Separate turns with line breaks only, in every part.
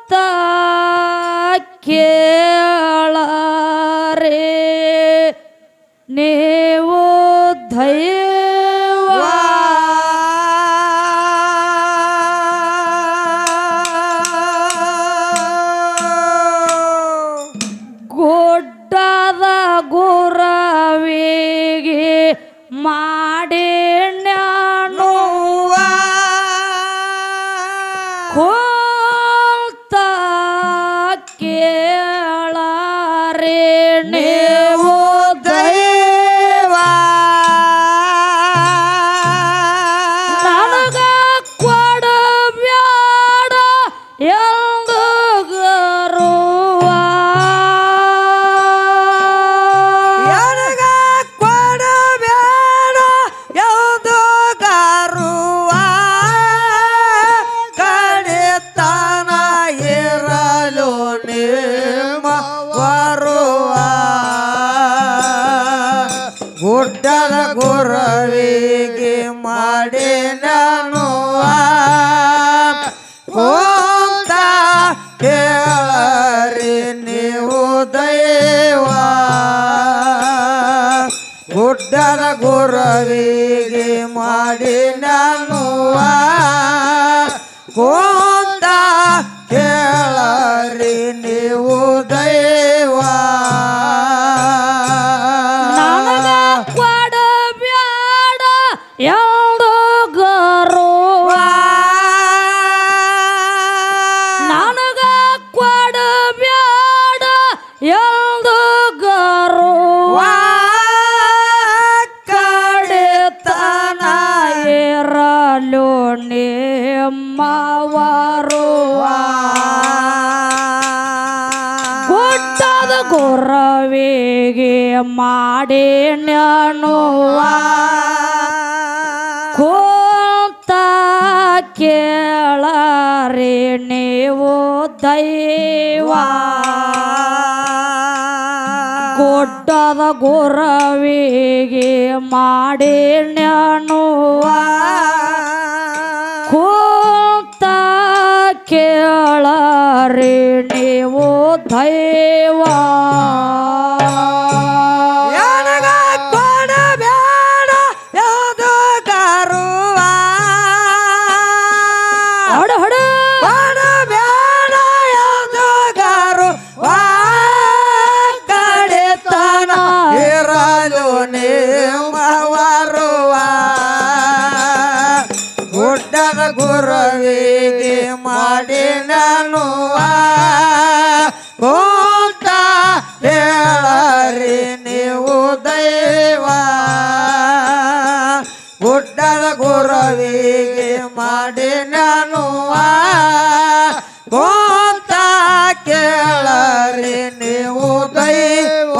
ಕೇಳರೆ ನೀವು ದೈವ ಗುಡ್ಡದ ಗುರವಿಗೆ ಮಾಡಿ ನಾನು ಕೋಲ್ತ ಕೇಳರೆ ನೀವು ದೈವ ನನಗ ಕೊಡಬ್ಯಾಡ ಎಂದು ಗರುವ
ಯಾರಿಗ ಕೊಡಬೇಡ ಯಾವುದು ಗರುವ ಕಡಿತನ ಇರಲು ನಿಮ್ಮ ಬರುವ ಗುಡ್ಡದ ಗುರವಿಗೆ ಮಾಡಿ ನಾನು ಹೋದ ಕೇಳರಿ ನೀವು ದೈವ ಗುಡ್ಡದ ಗುರವಿಗೆ ಮಾಡಿ ನಾನು ಹೋದ ಕೇಳರಿ ನೀವು ದೈವ
ನನಗ ಕೊಡಬ್ಯಾಡ ಎಂದು ಗರುವ ನನಗ ಕೊಡಬ್ಯಾಡ ಎಂದು ಗರುವ ಕಡೆತನ ಇರಲು ನಿಮ್ಮವರುವ ಗುಡ್ಡದ ಗುರವಿಗೆ ಮಾಡಿ ನಾನುವ ಕೋತ ಕೇಳರೆ ನೀವು ದೈವ ಗುಡ್ಡದ ಗುರವಿಗೆ ಮಾಡಿ ನಾನುವ ಕೋತ ಕೇಳರೆ ನೀವು ದೈವ
ಯಾನಗ ಕೊಡಬೇಡ ಯಾವುದು ಗರುವ
ಹೊಡ ಹೊಡ
ಕೊಡಬೇಡ ಯಾವುದು ಗರುವ ಕಡೆತನ ಇರಲು ನಿಮ್ಮ ಬರುವ ಗುಡ್ಡದ ಗುರವಿಗೆ ಮಾಡಿ ನಾನು ಕೋತ ಹೇಳರಿ ನೀವು ದೈವ ಗುಡ್ಡದ ಗುರವಿಗೆ ಮಾಡಿ ನಾನು ಕೋತ ಕೇಳರಿ ನೀವು ದೈವ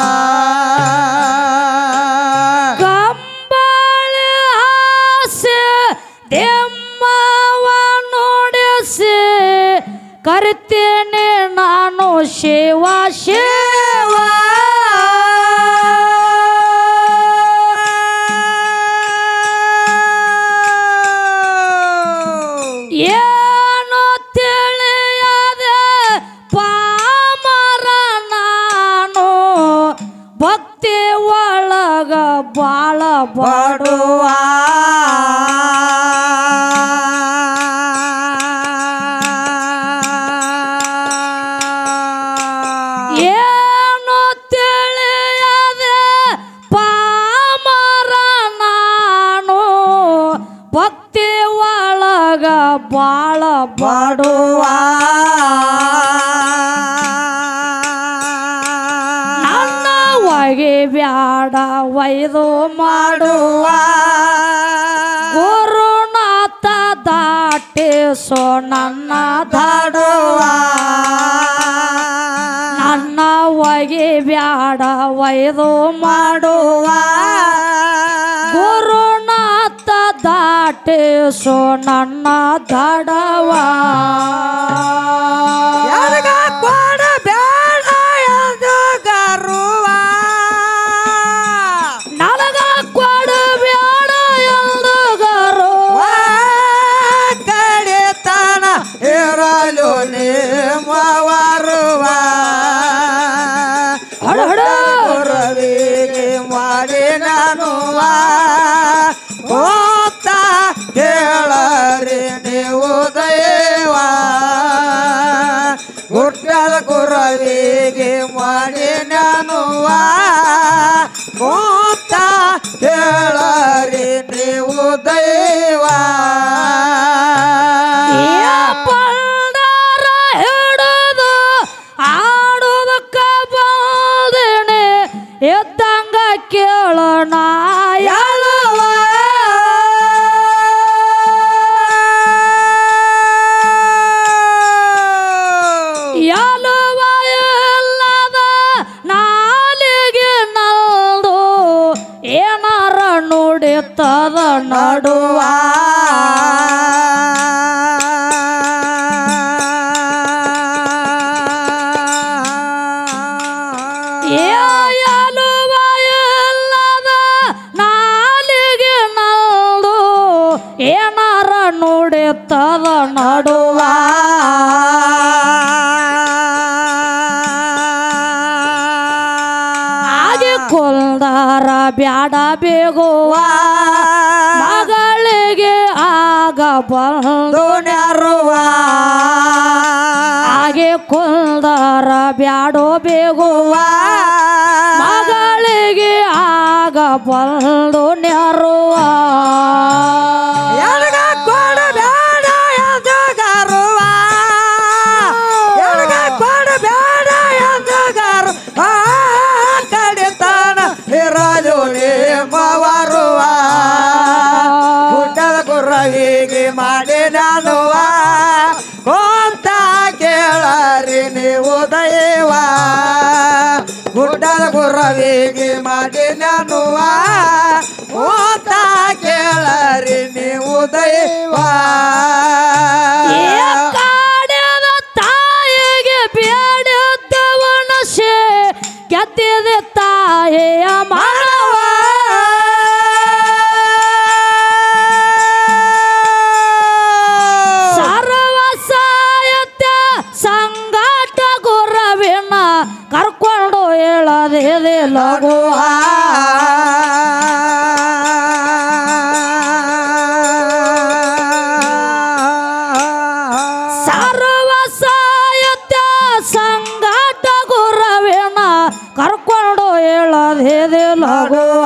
ಕಂಬಳಿ ಹಾಸೆ ದೆಮ್ಮವ ನುಡಿಸಿ ಕರಿತೇನೆ ನಾನು ಶಿವ ಶಿವ ಏನು ತಿಳಿಯದೆ ಪಾಮರ ನಾನು ಭಕ್ತಿ ಒಳಗ ಬಾಳ ಬಡುವ ಏನು ತಿಳಿಯದೆ ಪಾಮರ ನಾನು ಭಕ್ತಿ ಒಳಗ ಬಾಳ ಬಡುವ ನನ್ನ ಒಗೆ ಬ್ಯಾಡ ವೈದು ಮಾಡುವ ಗುರುನಾಥ ದಾಟಿಸೋ ನನ್ನ ದಾಡುವ ನನ್ನ ಒಗೆ ಬ್ಯಾಡ ವೈದು ಮಾಡುವ ಗುರುನಾಥ ದಾಟಿಸೋ ನನ್ನ ದಡವ
ಯಾರಿಗ ಕೊಡಬೇಡ ಎಂದು ಗರುವ
ನನಗ ಕೊಡಬ್ಯಾಡ ಎಂದು ಗರು
ಕಡೆತನ ಇರಲು ನೀ ಗುರವಿಗೆ ಮಾಡಿ ನಾನುವ ಕೂತ ಕೇಳರಿ ನೀವು ದೈವ
ಪಂಡಾರ ಹಿಡಿದು ಆಡೋದಕ್ಕ ಬಂದೇನೆ ಎದ್ದಂಗ ಕೇಳೋಣ
ಯಾಲವ
ಯಾಲುವ ಇಲ್ಲದ ನಾಲಿಗೆ ನಲ್ದು ಏನಾರ ನುಡಿತದ ನಡುವ ಯಾಲುವ ಇಲ್ಲದ ನಾಲಿಗೆ ನಲ್ದು ಏನಾರ ನುಡಿತದ ನಡುವ ಹಾಗೆ ಕೊಲ್ದಾರ ಬ್ಯಾಡ ಬೇಗುವ ಮಗಳಿಗೆ ಆಗ ಬಂದು
ದುನ್ಯಾರುವ
ಹಾಗೆ ಕುಲ್ದಾರ ಬ್ಯಾಡೋ ಬೇಗುವ ಮಗಳಿಗೆ ಆಗ ಬಂದು ನೆರುವ
ಎಡಗ ಕೊಡಬೇಡ ಎದುಗರುವ ಎಡಗ ಕೊಡಬೇಡ ಎದುಗರುವ ಕಡಿತಾನ ಇರಲು ಮವರುವ ಗುಡ್ಡದ ಗುರ್ರವಿಗೆ ಮಾಡಿ ನಾನುವ ಕೊಂತ ಕೇಳರಿ ನೀವು ದೈವ ಗುಡ್ಡದ ಗುರ್ರವಿಗೆ ಮಾಡಿ ನಾನುವ ಕೊಂತ ಕೇಳರಿ ನೀವು ದೈವ
ಏ ಕಾಡ್ಯದ ತಾಯಿಗೆ ಬೇಡದವನಸೆ ಗೆದ್ದಿದ ತಾಯಿಯ ಮಾಡವ ಸರ್ವ ಸಾಯತ್ಯ ಸಂಗಾಟ ಗುರವಿನ ಕರ್ಕೊಂಡು ಹೇಳದಿದೆ ಲಗುವ ಸರ್ವ ಸಾಯತ್ಯ ಸಂಗಾಟ ಗುರವಿನ ಕರ್ಕೊಂಡು ಹೇಳದಿದೆ ಲಗುವ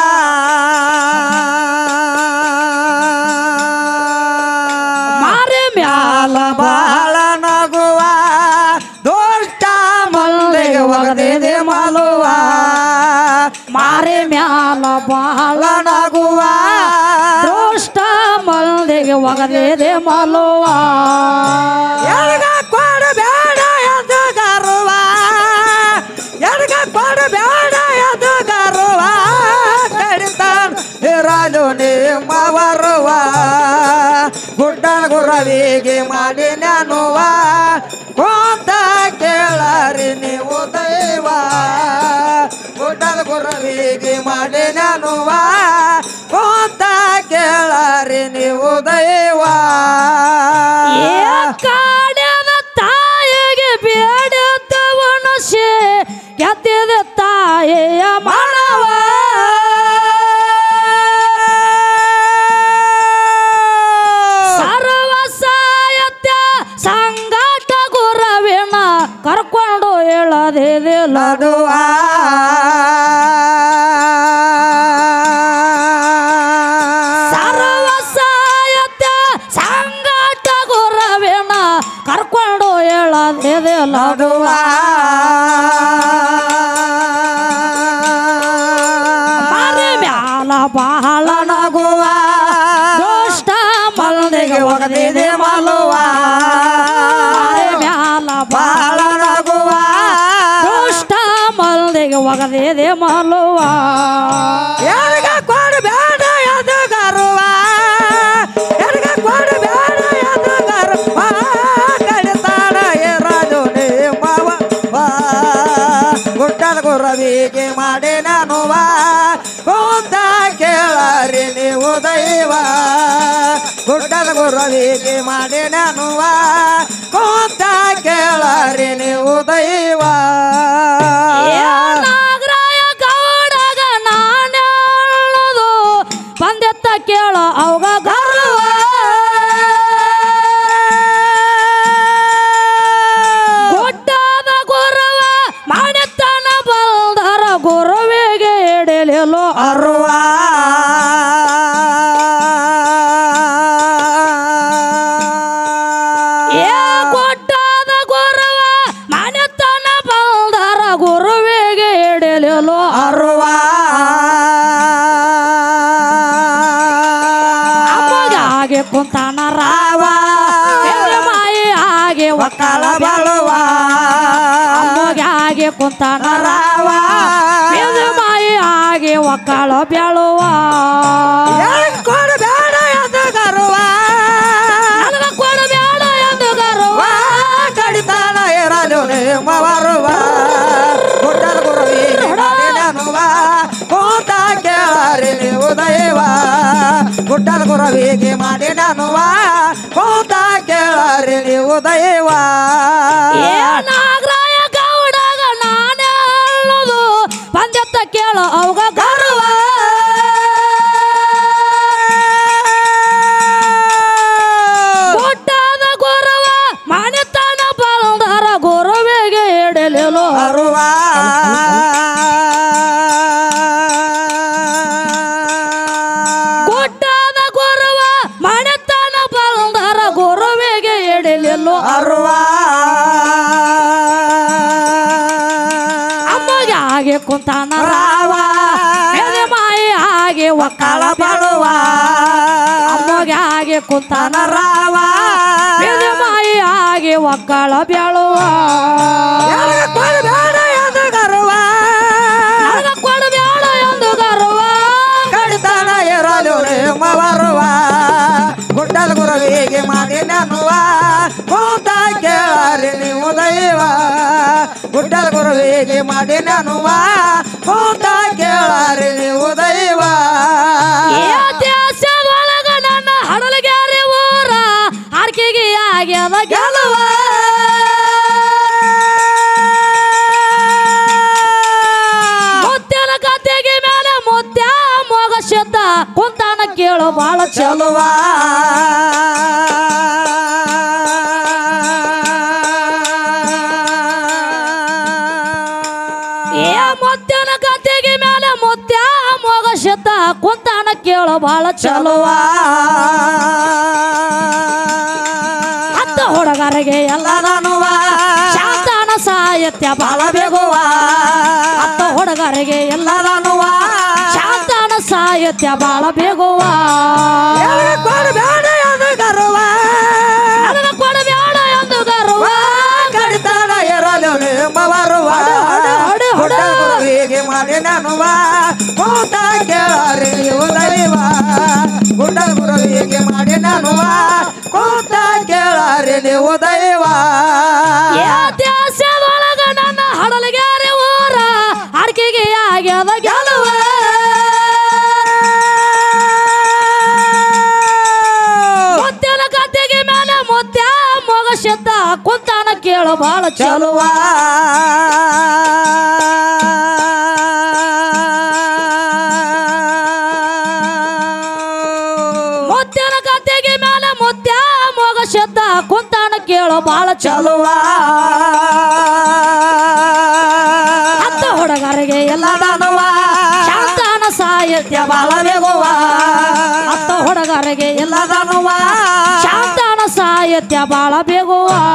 ಮಾರಿ ಮ್ಯಾಲ ಬಾ
ಬಾಳ ನಗುವ ದುಷ್ಟ ಮಂದಿಗೆ ಒಗದಿದೆ ಮಲುವ
ಮಾರಿ ಮ್ಯಾಲ ಬಾಳ
ನಗುವ
ದುಷ್ಟ ಮಂದಿಗೆ ಒಗದಿದೆ ಮಲುವ
ಎಡಗ ಕೊಡಬೇಡ ಎಂದು ಗರುವ ಎಡಗ ಕೊಡಬೇಡ ಎಂದು ಗರುವ ಕಡಿತಾನ ಇರಲು ನಿಮ್ಮ ಬರುವ ಗುಡ್ಡ ಗುರವಿಗೆ ಮಾಡಿ ನಾನುವ ಕೊಂತ ಕೇಳರಿ ನೀವು ದೈವ ಗುಡ್ಡದ ಗುರವಿಗೆ ಮಾಡಿ ನಾನುವ ಕೊಂತ ಕೇಳರಿ ನೀವು ದೈವ
ಏ ಕಾಡ್ಯದ ತಾಯಿಗೆ ಬೇಡದವನಸೆ ಗೆದ್ದಿದ ತಾಯಿಯ ಮಾಡವ ಸರ್ವ ಸಾಯತ್ಯ ಸಂಗಾಟ ಗುರವಿನ ಕರ್ಕೊಂಡು ಹೇಳದಿದೆ ಲಗುವ ಸರ್ವ ಸಾಯತ್ಯ ಸಂಗಾಟ ಗುರವಿನ ಕರ್ಕೊಂಡು ಹೇಳದಿದೆ ಲಗುವ ಮಾರಿ ಮ್ಯಾಲ ಬಹಳ ನಗುವ ದುಷ್ಟ ಮಂದಿಗೆ ಒಗದಿದೆ ಮಲುವ ಮಾರಿ ಮ್ಯಾಲ ಬಹಳ
ಬಾಳ ನಗುವ
ದುಷ್ಟ ಮಂದಿಗೆ ಒಗದಿದೆ ಮಲುವ
ಎಡಗ ಕೊಡಬೇಡ ಎಂದು ಗರುವ ಎಡಗ ಕೊಡಬೇಡ ಎಂದು ಗರುವ ಕಡಿತಾನ ಇರಲು ನಿಮ್ಮವ ಗುಡ್ಡದ ಗುರವಿಗೆ ಮಾಡಿ ನಾನುವ ಕೊಂದ ಕೇಳರಿ ನೀವು ದೈವ ಗುಡ್ಡದ ಗುರವಿಗೆ ಮಾಡಿ ನಾನುವ ಕೊಂದ ಕೇಳರಿ ನೀವು ದೈವ
ಏ ನಾಗರಾಯ ಗೌಡಗ ನಾನೇಳೋದು ಬಂದೆತ್ತ ಕೇಳ ಅವಾಗ ಗರ್ವ ಗುಡ್ಡದ ಗುರ
ಒಕ್ಕಳ ಬಾಳುವ
ಅಮ್ಮೋಗೆ ಆಗಿ ಕುಂತಾನ
ರಾವ
ಇದು ಮಾಯಿ ಆಗಿ ಒಕ್ಕಳ ಬೆಳುವ
ಹೇಳ್ಕೊಡು ಬೇಡ ಎಂದು ಗರ್ವ
ನನಗ ಕೊಡಬೇಡ ಎಂದು ಗರ್ವ
ಕಡಿತಾನ ಇರಲು ನಿಮ್ಮ ಬರುವ ಗುಡ್ಡದ ಗುರುವಿಗೆ ಮಾಡಿನನುವ ಕೂತ ಕೇಳರಿ ನೀವು ದೈವ ಗುಡ್ಡದ ಗುರುವಿಗೆ ಮಾಡಿನನುವ ಕೂತ ಕೇಳರಿ ನೀವು ದೈವ
ಏ ನಾಗರಾಯ ಗೌಡಗ ನಾನೇ ಹೇಳೋದು ಬಂದೆತ್ತ ಕೇಳು ಅವಾಗ ಗರ್ವ ಗುಡ್ಡದ ಗುರುವ ಮನೆತನ ಬಂದರ ಗುರುವಿಗೆ ಹಿಡಲಿಲ್ಲ
ಅರುವ
ಗುಡ್ಡದ ಗುರುವ ಮನೆತನ ಬಂದರ ಗುರುವಿಗೆ ಹಿಡಲಿಲ್ಲ
ಅರುವ
ಅಮ್ಮಗೆ ಹಾಗೆ ಕುಂತಾನ
ರಾವ
ಎದೆ ಮಾಯಿ ಹಾಗೆ ಒಕ್ಕಳ
ಕಳ ಬಳುವ
ಅಮ್ಮಗೆ ಹಾಗೆ ಕುಂತಾನ
ರಾವ
ಎದೆ ಮಾಯಿ ಹಾಗೆ ಒಕ್ಕಳ ಬೆಳುವ
ಕೊಡಬೇಡ ಎಂದು ಗರ್ವ
ನನಗ ಕೊಡಬೇಡ ಎಂದು ಗರ್ವ
ಕಡಿತಾನ ಇರಲು ನಿಮ್ಮ ಬರುವ ಗುಡ್ಡದ ಗುರುವಿಗೆ ಮಾಡಿ ನನ್ನುವ ಕೂತ ಕೇಳರಿ ನೀವು ದೈವ ಗುಡ್ಡದ ಗುರುವಿಗೆ ಮಾಡಿ ನನ್ನುವ ಕೂತ ಕೇಳರಿ ನೀವು ದೈವ
ಈ ದೇಶದೊಳಗ ನನ್ನ ಹಡಲಗ್ಯಾರಿ ಊರ ಆರ್ಕೆಗೆ ಆಗ್ಯದ ಗೆಲುವ ಮುತ್ಯನ ಗದ್ದೆಗೆ ಮೇಲೆ ಮುತ್ಯ ಮೊಗ ಶಬ್ದ ಕುಂತಾನ ಕೇಳು ಬಾಳ ಚಲೋ
ಚಲುವ
ಏ ಮುತ್ಯನ ಗದ್ದೆಗೆ ಮೇಲೆ ಮುತ್ಯ ಮೊಗ ಶಬ್ದ ಕುಂತಾನ ಕೇಳು ಬಾಳ ಚಲೋ
ಚಲುವ
ಹತ್ತ ಹುಡುಗರಿಗೆ ಎಲ್ಲ
ಎಲ್ಲದನುವ
ಶಾಂತಾನ ಸಾಹಿತ್ಯ ಬಾಳ
ಬಾಳ ಬೇಗುವ
ಹತ್ತ ಹುಡುಗರಿಗೆ ಎಲ್ಲ
ಎಲ್ಲದನುವ
ಶಾಂತಾನ ಸಾಹಿತ್ಯ ಬಾಳ ಬೇಗುವ
ಕೊಡಬೇಡ ಎಂದು ಗರ್ವ
ನನಗ ಕೊಡಬೇಡ ಎಂದು ಗರ್ವ
ಕಡಿತಾನ ಇರಲು ನಿಮ್ಮ ಬರುವ
ಹಡು, ಹಡು, ಹಡು.
ಗುಡ್ಡ ಗುರುವಿಗೆ ಮಾಡಿ ನನುವ ಕೂತ ಕೇಳರಿ ನೀವು ದೈವ ಗುಡ್ಡ ಗುರುವಿಗೆ ಮಾಡಿ ನನುವ ಕೂತ ಕೇಳರಿ ನೀವು ದೈವ
ಏ ದೇಶದೊಳಗ ನನ್ನ ಹಡಲಗ್ಯಾರಿ ಊರ ಅಡಿಕೆಗೆ ಆಗ್ಯದ ಗೆಲುವ ಮುತ್ಯನ ಗದ್ದೆಗೆ ಮೇಲೆ ಮುತ್ಯ ಮೊಗ ಶಬ್ದ ಕುಂತಾನ ಕೇಳು ಬಾಳ ಚಲೋ
ಚಲುವ
ಮುತ್ಯನ ಗದ್ದೆಗೆ ಮೇಲೆ ಮುತ್ಯ ಮೊಗ ಶಬ್ದ ಕುಂತಾನ ಕೇಳು ಬಾಳ ಚಲೋ
ಚಲುವ
ಹತ್ತ ಹುಡುಗರಿಗೆ ಎಲ್ಲ
ಎಲ್ಲದನುವ
ಶಾಂತಾನ ಸಾಹಿತ್ಯ ಬಾಳ
ಬಾಳ ಬೇಗುವ
ಹತ್ತ ಹುಡುಗರಿಗೆ ಎಲ್ಲ
ಎಲ್ಲದನುವ
ಶಾಂತಾನ ಸಾಹಿತ್ಯ ಬಾಳ ಬೇಗುವ